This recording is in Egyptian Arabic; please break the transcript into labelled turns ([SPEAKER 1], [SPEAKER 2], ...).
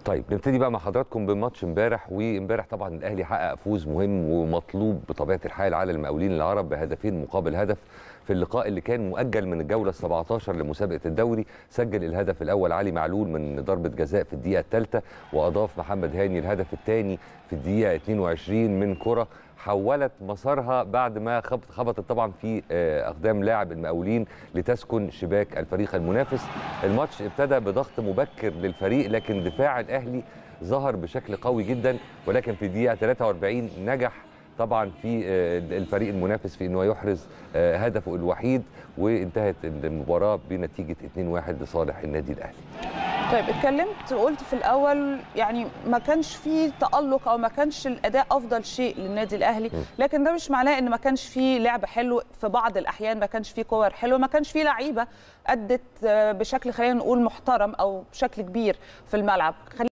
[SPEAKER 1] طيب نبتدي بقى مع حضراتكم بماتش امبارح وامبارح طبعا الاهلي حقق فوز مهم ومطلوب بطبيعه الحال على المقاولين العرب بهدفين مقابل هدف في اللقاء اللي كان مؤجل من الجوله 17 لمسابقه الدوري سجل الهدف الاول علي معلول من ضربه جزاء في الدقيقه الثالثه واضاف محمد هاني الهدف الثاني في الدقيقه 22 من كره حولت مسارها بعد ما خبطت طبعا في اقدام لاعب المقاولين لتسكن شباك الفريق المنافس الماتش ابتدى بضغط مبكر للفريق لكن دفاع الاهلي ظهر بشكل قوي جدا ولكن في الدقيقه 43 نجح طبعا في الفريق المنافس في انه يحرز هدفه الوحيد وانتهت المباراه بنتيجه 2-1 لصالح النادي الاهلي
[SPEAKER 2] طيب اتكلمت وقلت في الاول يعني ما كانش في تالق او ما كانش الاداء افضل شيء للنادي الاهلي لكن ده مش معناه ان ما كانش في لعب حلو في بعض الاحيان ما كانش في كور حلوه ما كانش في لعيبه ادت بشكل خلينا نقول محترم او بشكل كبير في الملعب